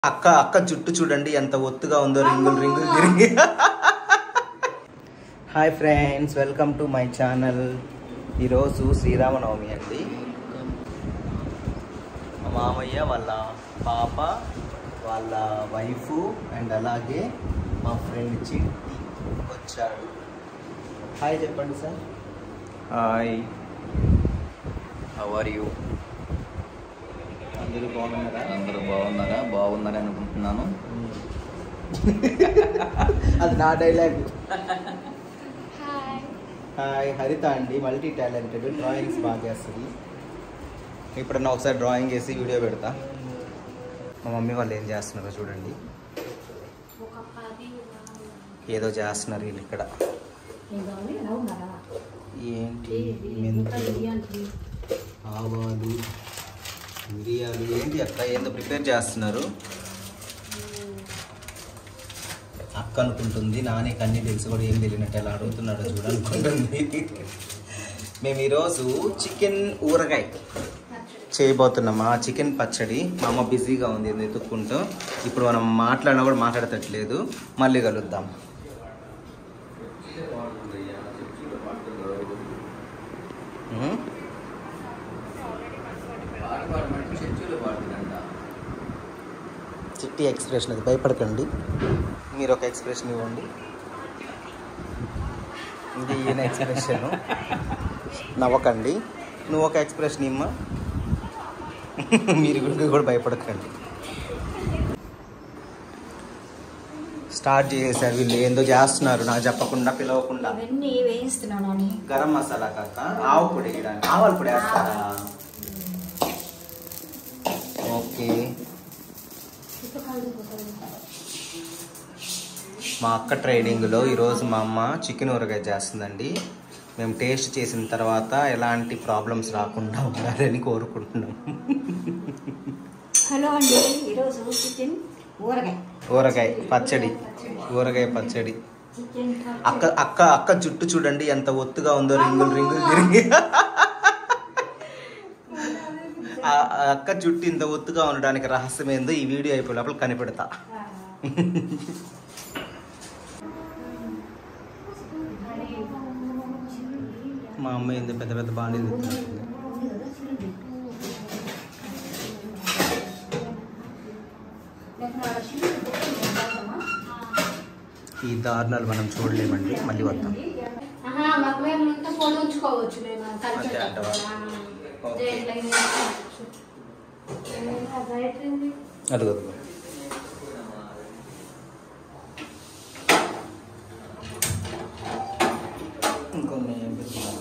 అక్క అక్క జుట్టు చూడండి ఎంత ఒత్తుగా ఉందో రింగులు రింగులు తిరిగి hi friends welcome to my channel ఈరోజు శ్రీరామనవమి అండి మా మామయ్య వాళ్ళ పాప వాళ్ళ వైఫ్ అండ్ అలాగే మా ఫ్రెండ్ చిట్టి వచ్చాడు హాయ్ చెప్పండి sir hi how are you అందరూ బాగున్నారా అందరూ బాగున్నారా బాగున్నారని అనుకుంటున్నాను అది నా డైలాగ్ హాయ్ హాయ్ హరిత అండి మల్టీ టాలెంటెడ్ డ్రాయింగ్స్ బాగా చేస్తుంది ఇప్పుడన్నా ఒకసారి డ్రాయింగ్ వేసి వీడియో పెడతా మా మమ్మీ వాళ్ళు ఏం చేస్తున్నారో చూడండి ఒక పది ఏదో చేస్తున్నారు వీళ్ళు ఇక్కడ ఇవ్వాలి అవునారా ఏంటి మెంతులు ఆవాలు మిరియాలు ఏంటి అక్క ఏందో ప్రిపేర్ చేస్తున్నారు అక్క అనుకుంటుంది నానే కన్నీ తెలిసి కూడా ఏం తెలియనట్టు ఎలా అడుగుతున్నాడో చూడనుకుంటుంది మేము ఈరోజు చికెన్ ఊరగాయ చేయబోతున్నామా చికెన్ పచ్చడి మా అమ్మ బిజీగా ఉంది ఇది ఎత్తుక్కుంటూ ఇప్పుడు మనం మాట్లాడినా కూడా మాట్లాడతట్లేదు మళ్ళీ కలుద్దాం ఉం? చిట్టి ఎక్స్ప్రెషన్ అది భయపడకండి మీరు ఒక ఎక్స్ప్రెషన్ ఇవ్వండి ఇది ఈయన ఎక్స్ప్రెషన్ నవ్వకండి నువ్వు ఒక ఎక్స్ప్రెషన్ ఇమ్మా మీరు కూడా కూడా భయపడకండి స్టార్ట్ చేసేసారు వీళ్ళు ఏందో చేస్తున్నారు నాకు చెప్పకుండా పిలవకుండా ఇవన్నీ వేయిస్తున్నాను అని గరం మసాలా కాక ఆవు పొడి వేయడానికి ఆవాల పొడి వేస్తారా ఓకే మా అక్క ట్రైనింగ్లో ఈరోజు మా అమ్మ చికెన్ ఊరగాయ చేస్తుందండి మేము టేస్ట్ చేసిన తర్వాత ఎలాంటి ప్రాబ్లమ్స్ రాకుండా ఉండాలని కోరుకుంటున్నాం హలో అండి ఈరోజు చికెన్ ఊరగాయ ఊరగాయ పచ్చడి ఊరగాయ పచ్చడి చికెన్ అక్క అక్క అక్క జుట్టు చూడండి ఎంత ఒత్తుగా ఉందో రింగులు రింగులు తిరిగి ఆ ఆ అక్క జుట్టు ఇంత ఒత్తుగా ఉండడానికి రహస్యం ఏందో ఈ వీడియో అయిపోయే లోపల కనిపెడతా మా అమ్మ ఏందో పెద్ద పెద్ద బాండీలు తెచ్చింది ఈ దారుణాలు మనం చూడలేమండి మళ్ళీ వద్దాం ఫోన్ ఉంచుకోవచ్చు మేము అంతే అంటావా? ఓకే. అదిగో అదిగో. ఇంకొన్ని ఏం పెట్టుకున్నాం?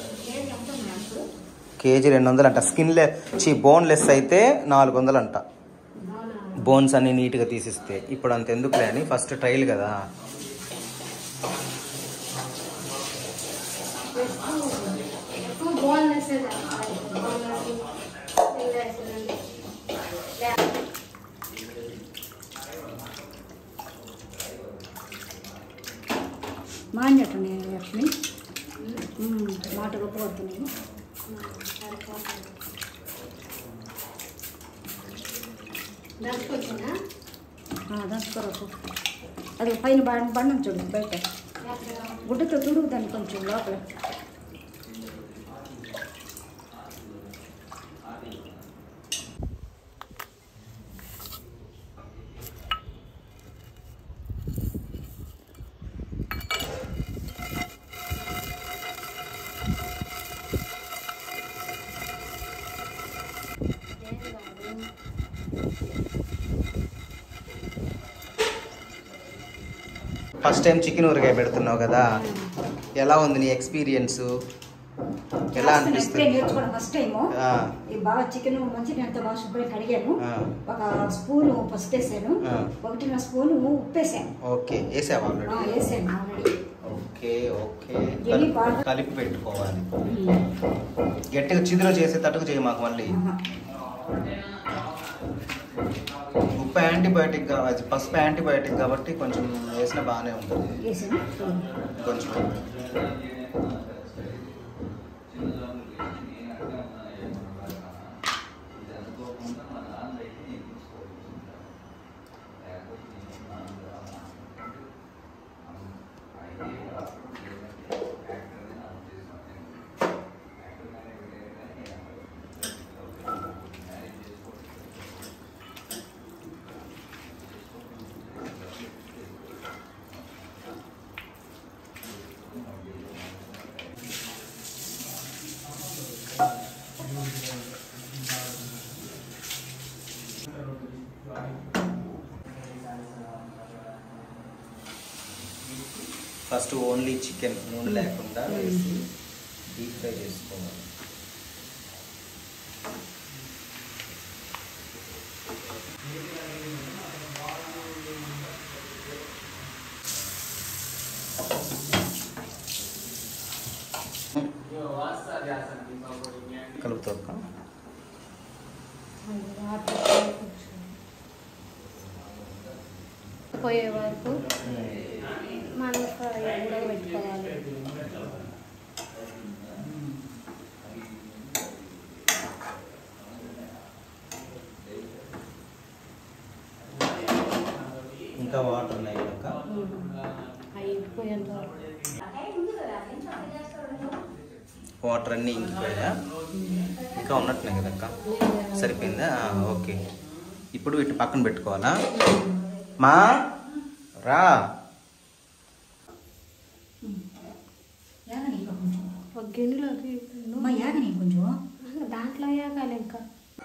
కేజీ రెండు వందలు అంట స్కిన్ లెస్ చీ బోన్లెస్ అయితే నాలుగు వందలు అంట బోన్స్ అన్ని నీట్గా తీసిస్తే ఇప్పుడు అంత ఎందుకులే అని ఫస్ట్ ట్రయల్ కదా ఎక్కువ బోన్లెస్ మాన్యట్టున్నాయి లక్ష్మి మాట గొప్ప వస్తున్నాయి దంచుకోరకు అది పైన బండ బండ చూడు బయట గుడ్డతో తుడుగు దాన్ని కొంచెం లోపల ఫస్ట్ టైం చికెన్ ఊరగాయ పెడుతున్నావు కదా ఎలా ఉంది నీ ఎక్స్పీరియన్స్ ఎలా ఇప్పుడే అనిపిస్తుంది నేర్చుకోవడం ఫస్ట్ టైం ఆ, ఈ బాగా చికెన్ మంచి నేను బాగా శుభ్రంగా కడిగాను ఆ. ఒక స్పూను పసుపు వేసాను ఆ. ఒకటిన్నర స్పూను ఉప్పు వేసాను ఓకే వేసావా ఆ, ఆల్రెడీ వేసాను ఆల్రెడీ ఓకే ఓకే దీన్ని కలిపి- బాగా- కలిపి పెట్టుకోవాలి గట్టిగా చిదిలో చేసేటట్టుగా చేయి మాకు మళ్ళీ ఆహా. ఉప్పు యాంటీబయాటిక్ కాబట్టి పసుపు యాంటీబయాటిక్ కాబట్టి కొంచెం వేసిన బాగానే ఉంటుంది వేసాను కొంచెం ఫస్ట్ ఓన్లీ చికెన్ నూనె లేకుండా వేసి డీప్ ఫ్రై చేసుకోవాలి కలుపుతాక పోయే వరకు మనం ఫ్రై కూడా పెట్టుకోవాలి ఇంకా వాటర్ ఉన్నాయి కనుక అవి పోయేంత వరకు వాటర్ అన్నీ ఇంకిపోయా ఇంకా ఉన్నట్టున్నాయి కదక్క సరిపోయిందా ఆ, ఓకే ఇప్పుడు వీటి పక్కన పెట్టుకోవాలా మా రా యాగని ఇంకా కొంచెం ఒక గిన్నెలో అమ్మ యాగని కొంచెం దాంట్లో వేగాలి ఇంకా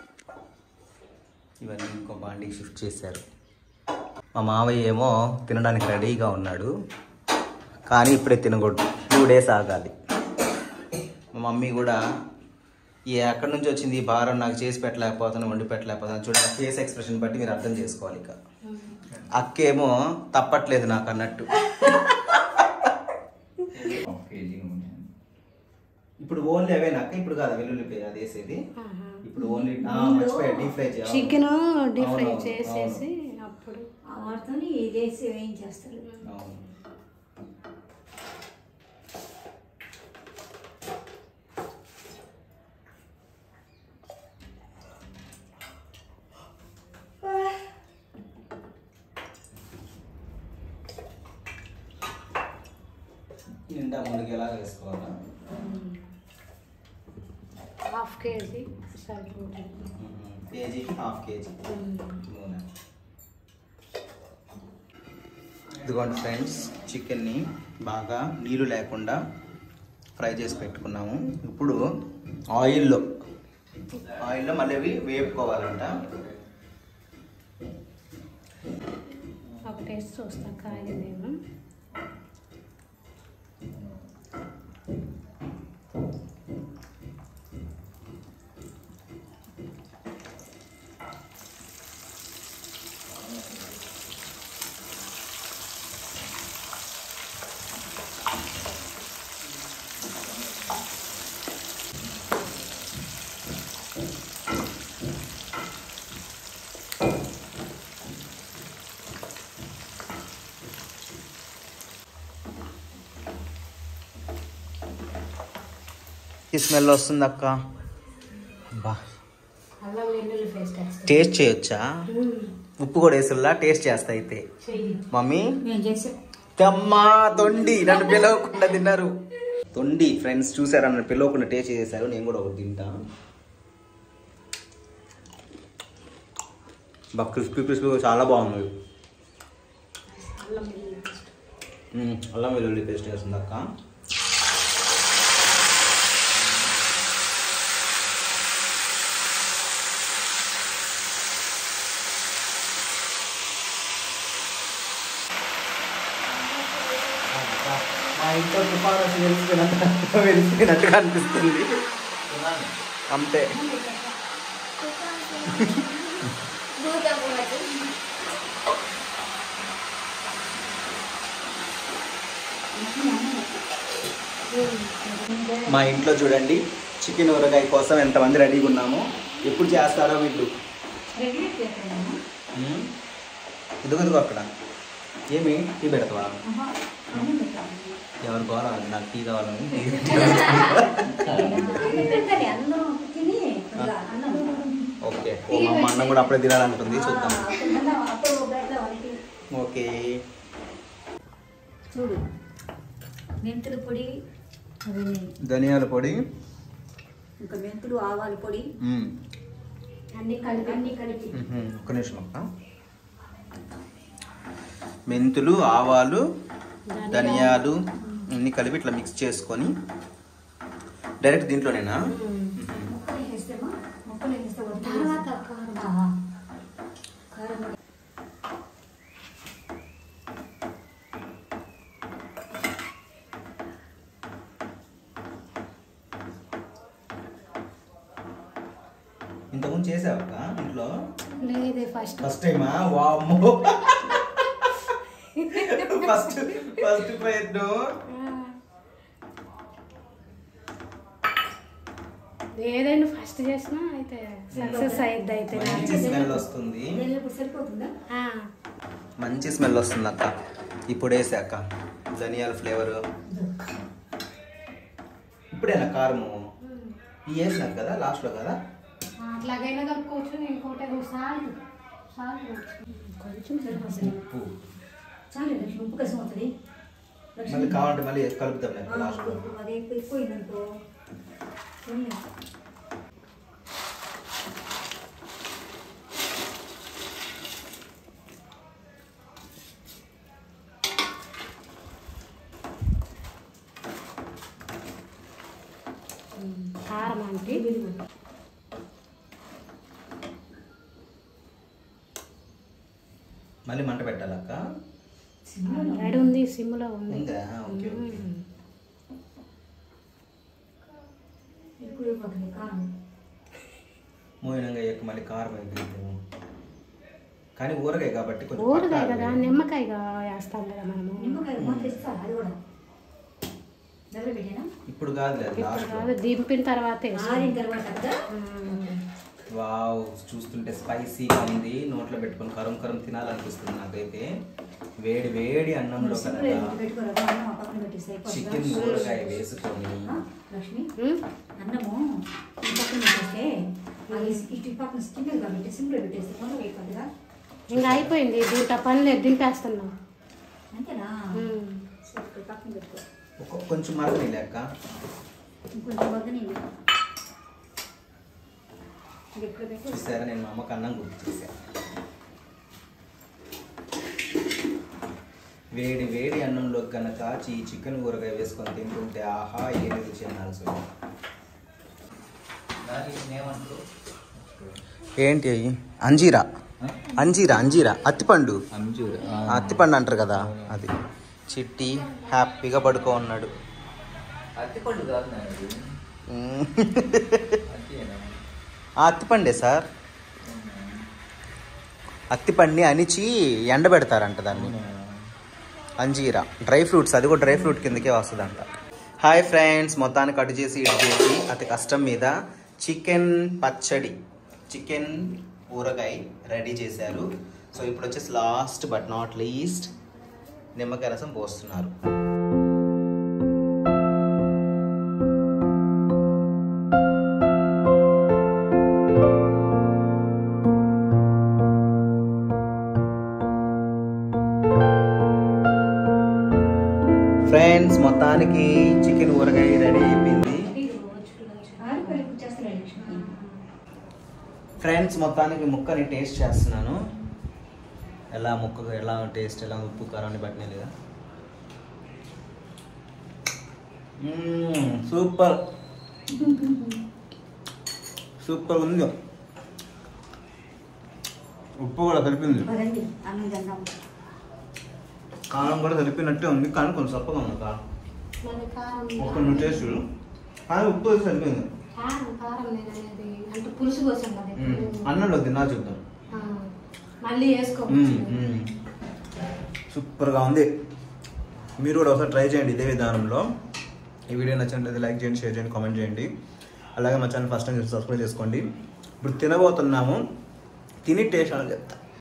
ఇవన్నీ ఇంకో బాండీకి షిఫ్ట్ చేశారు మా మావయ్య ఏమో తినడానికి రెడీగా ఉన్నాడు కానీ ఇప్పుడే తినకూడదు టూ డేస్ ఆగాలి మా మమ్మీ కూడా ఈ ఎక్కడి నుంచి వచ్చింది ఈ భారం నాకు చేసి పెట్టలేకపోతాను వండి పెట్టలేకపోతాను చూడండి ఫేస్ ఎక్స్ప్రెషన్ బట్టి మీరు అర్థం చేసుకోవాలి ఇక అక్కేమో తప్పట్లేదు నాకు అన్నట్టు హాఫ్ కేజీ ఉంటుంది ఇప్పుడు ఓన్లీ అవేనా అక్క ఇప్పుడు కాదు వెల్లుల్లి అది వేసేది ఇప్పుడు ఓన్లీ మర్చిపోయా డీప్ ఫ్రై చేయాలి చికెన్ డీప్ ఫ్రై అవునవును, చేసేసి అప్పుడు ఆ వాటితో ఇదేసి వేయించేస్తారు అవును నిండా ముందుకు ఎలా వేసుకోవాలా హాఫ్ కేజీ సరిపోతుంది కేజీకి హాఫ్ కేజీ నూనె ఇదిగోండి ఫ్రెండ్స్ చికెన్ని బాగా నీళ్ళు లేకుండా ఫ్రై చేసి పెట్టుకున్నాము ఇప్పుడు ఆయిల్లో ఆయిల్లో మళ్ళీ అవి వేపుకోవాలంట ఒక టేస్ట్ చూస్తాం కాగిందేమో ఈ స్మెల్ వస్తుంది అక్క బా అల్లం వెల్లుల్లి పేస్ట్ వేస్తాం టేస్ట్ చేయొచ్చా ఉప్పు కూడా వేసుల్లా టేస్ట్ చేస్తా అయితే చెయ్యి మమ్మీ మేము చేసే తమ్మా తొండి నన్ను పిలవకుండా తిన్నారు తొండి ఫ్రెండ్స్ చూసారా నన్ను పిలవకుండా టేస్ట్ చేశారు నేను కూడా ఒకటి తింటా బాగా క్రిస్పీ క్రిస్పీ చాలా బాగుంది అల్లం వెల్లుల్లి పేస్ట్ మ్మ్, అల్లం వెల్లుల్లి పేస్ట్ వేస్తుంది అక్క మా ఇంట్లో తుఫాను వచ్చి వెలిసిపోయినట్టు వెలిసిపోయినట్టుగా అనిపిస్తుంది అంతే మా ఇంట్లో చూడండి చికెన్ ఊరగాయ కోసం ఎంతమంది రెడీగా ఉన్నామో ఎప్పుడు చేస్తారో వీళ్ళు రెగ్యులేట్ చేస్తాము మ్మ్. ఇదిగో ఇదిగో అక్కడ ఏమి టీ పెడతావా అన్నం పెట్టాము ఎవరు గోల నాకు టీ కావాలని టీ పెట్టండి అందరం తిని కొద్దిగా అన్నం ఓకే ఓ మా అమ్మ అన్నం కూడా అప్పుడే తినాలంటుంది చూద్దాం ఆ, అప్పుడు అప్పుడు పెడతాం వాళ్ళకి ఓకే చూడు మెంతుల పొడి అవన్నీ ధనియాల పొడి ఇంకా మెంతులు ఆవాల పొడి మ్మ్. అన్ని కలిపి అన్ని కలిపి మ్మ్. ఒక్క నిమిషం అక్క మెంతులు ఆవాలు ధనియాలు అన్ని కలిపి ఇట్లా మిక్స్ చేసుకొని డైరెక్ట్ దీంట్లోనేనా మ్మ్. ముక్కలు వేస్తేమా ముక్కలు వేస్తే వద్దు. తర్వాత కారం. ఆ, కారం ఇంతకుముందు చేసావా ఇంట్లో లేదే ఫస్ట్ ఫస్ట్ టైమా వామ్మో ఫస్ట్ ఫస్ట్ ప్రయత్నం ఏదైనా ఫస్ట్ చేసినా అయితే సక్సెస్ అయ్యిద్ది అయితే మంచి స్మెల్ వస్తుంది నెల ఇప్పుడు సరిపోతుందా ఆ, మంచి స్మెల్ వస్తుంది అక్క ఇప్పుడు వేసాక ధనియాల ఫ్లేవర్ ఇప్పుడేనా కారము ఇవి వేసినారు కదా లాస్ట్లో కదా అట్లాగైనా కలుపుకోవచ్చు ఇంకోటి ఏదో సాల్ట్ సాల్ట్ కొంచెం సరిపోతుంది ఉప్పు చాలు లక్ష్మి ఉప్పు కసం అవుతుంది మళ్ళీ కావాలంటే మళ్ళీ కలుపుతాం ఆ, లాస్ట్లో ఇప్పుడు అది ఎక్కువ ఎక్కువైందనుకో పోనీ. కారం అంటే మళ్ళీ మంట పెట్టాలక్క రెడీ ఉంది సిమ్లో ఉంది ఉందా ఓకే ఓకే ఎక్కువైపోతుంది కారం మోయినంగా అయ్యాక మళ్ళీ కారం అయిపోయింది కానీ ఊరగాయ కాబట్టి కొంచెం ఊరగాయ పట్టాలి. కదా నిమ్మకాయగా వేస్తాం కదా మనము నిమ్మకాయ మొత్తం ఇస్తారు అది కూడా డబ్బులు పెట్టానా ఇప్పుడు కాదులే అది ఇప్పుడు లాస్ట్ కాదు దింపిన తర్వాత వేస్తాం. ఆరిన తర్వాత కదా వావ్ చూస్తుంటే స్పైసీగా ఉంది నోట్లో పెట్టుకొని కరం కరం తినాలనిపిస్తుంది నాకైతే వేడి వేడి అన్నంలో సింపుల్ కనుక పెట్టుకోరా అన్నం ఆ పక్కన పెట్టేసి చికెన్ అయిపోతుందా? ఊరగాయ వేసుకొని ఆ, లక్ష్మి ఉమ్, అన్నము ఈ పక్కన పెట్టేస్తే అది ఇటు ఈ పక్కన చిన్నది కాబట్టి సింపుల్ పెట్టేస్తే మొదలు అయిపోతుందిగా ఇంకా అయిపోయింది దీంట్లో పని లేదు దింపేస్తున్నాం అంతేనా ఉమ్. సరే, ఈ పక్కన పెట్టుకో ఒక కొంచెం మరగని లేక ఇంకొంచెం వద్దని ఎప్పుడు పెట్టు చూసారా నేను మా అమ్మకి అన్నం గుర్తు చేశాను వేడి వేడి అన్నంలో కనుక ఈ చికెన్ ఊరగాయ వేసుకొని తింటుంటే ఆహా ఏ రుచి అనాల్సి ఏంటి అయ్యి అంజీరా అంజీరా అంజీరా అత్తిపండు అంజూరు ఆ అత్తిపండు అంటారు కదా అది చిట్టి హ్యాపీగా పడుకో ఉన్నాడు అరటిపండు కాదు నాయన ఇది. మ్మ్. అరటియేనా? ఆ అత్తిపండే సార్ అత్తిపండిని అనిచి ఎండబెడతారంట దాన్ని అంజీరా డ్రై ఫ్రూట్స్ అది కూడా డ్రై ఫ్రూట్ కిందకే వస్తుందంట హాయ్ ఫ్రెండ్స్ మొత్తాన్ని కట్ చేసి ఇటు చేసి అతి కష్టం మీద చికెన్ పచ్చడి చికెన్ ఊరగాయ రెడీ చేశారు సో ఇప్పుడు వచ్చేసి లాస్ట్ బట్ నాట్ లీస్ట్ నిమ్మకాయ రసం పోస్తున్నారు ఫ్రెండ్స్ మొత్తానికి చికెన్ ఊరగాయ రెడీ అయిపోయింది ఆరిపోయి చేస్తున్నాడు లక్ష్మి ఫ్రెండ్స్ మొత్తానికి ముక్కని టేస్ట్ చేస్తున్నాను ఎలా ముక్క ఎలా టేస్ట్ ఎలా ఉప్పు కారాన్ని పట్టినా లేదా మ్మ్, సూపర్ సూపర్ ఉంది ఉప్పు కూడా కలిపింది పదండి అన్నం తిందాం కారం కూడా కలిపినట్టే ఉంది కానీ కొంచెం సప్పగా ఉంది కారం మళ్ళీ కారం ఒక్క నువ్వు టేస్ట్ చూడు కానీ ఉప్పు వేసి సరిపోయింది కారం కారం నేను అనేది అంటే పులుసు కోసం కదా మ్మ్. ఇప్పుడు. అన్నంలో తిన్నా చూద్దాం ఆ, మళ్ళీ మ్మ్, వేసుకోవచ్చు మ్మ్. సూపర్గా ఉంది మీరు కూడా ఒకసారి ట్రై చేయండి ఇదే విధానంలో ఈ వీడియో నచ్చినట్లయితే లైక్ చేయండి షేర్ చేయండి కామెంట్ చేయండి అలాగే మా ఛానల్ ఫస్ట్ టైం సబ్స్క్రైబ్ చేసుకోండి ఇప్పుడు తినబోతున్నాము తిని టేస్ట్ అని చెప్తా